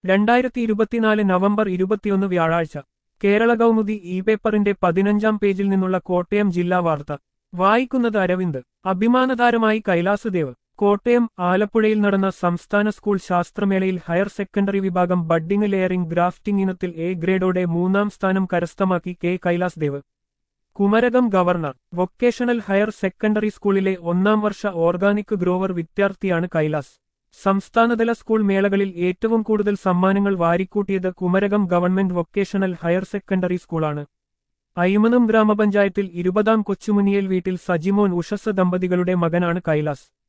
രണ്ടായിരത്തി ഇരുപത്തിനാല് നവംബർ ഇരുപത്തിയൊന്ന് വ്യാഴാഴ്ച കേരള കൗമുദി ഇ പേപ്പറിന്റെ പതിനഞ്ചാം പേജിൽ നിന്നുള്ള കോട്ടയം ജില്ലാ വാർത്ത വായിക്കുന്നത് അരവിന്ദ് അഭിമാനതാരമായി കൈലാസദേവ് കോട്ടയം ആലപ്പുഴയിൽ നടന്ന സംസ്ഥാന സ്കൂൾ ശാസ്ത്രമേളയിൽ ഹയർ സെക്കൻഡറി വിഭാഗം ബഡ്ഡിംഗ് ലെയറിംഗ് ഗ്രാഫ്റ്റിംഗ് ഇനത്തിൽ എ ഗ്രേഡോടെ മൂന്നാം സ്ഥാനം കരസ്ഥമാക്കി K Kailas Dev Kumarakom government vocational higher secondary സ്കൂളിലെ ഒന്നാം വർഷ ഓർഗാനിക് ഗ്രോവർ വിദ്യാർത്ഥിയാണ് കൈലാസ് സംസ്ഥാനതല സ്കൂൾ മേളകളിൽ ഏറ്റവും കൂടുതൽ സമ്മാനങ്ങൾ വാരിക്കൂട്ടിയത് Kumarakom government vocational higher secondary സ്കൂളാണ് അയ്മനം ഗ്രാമപഞ്ചായത്തിൽ ഇരുപതാം കൊച്ചുമുനിയൽ വീട്ടിൽ സജിമോൻ ഉഷസ് ദമ്പതികളുടെ മകനാണ് കൈലാസ്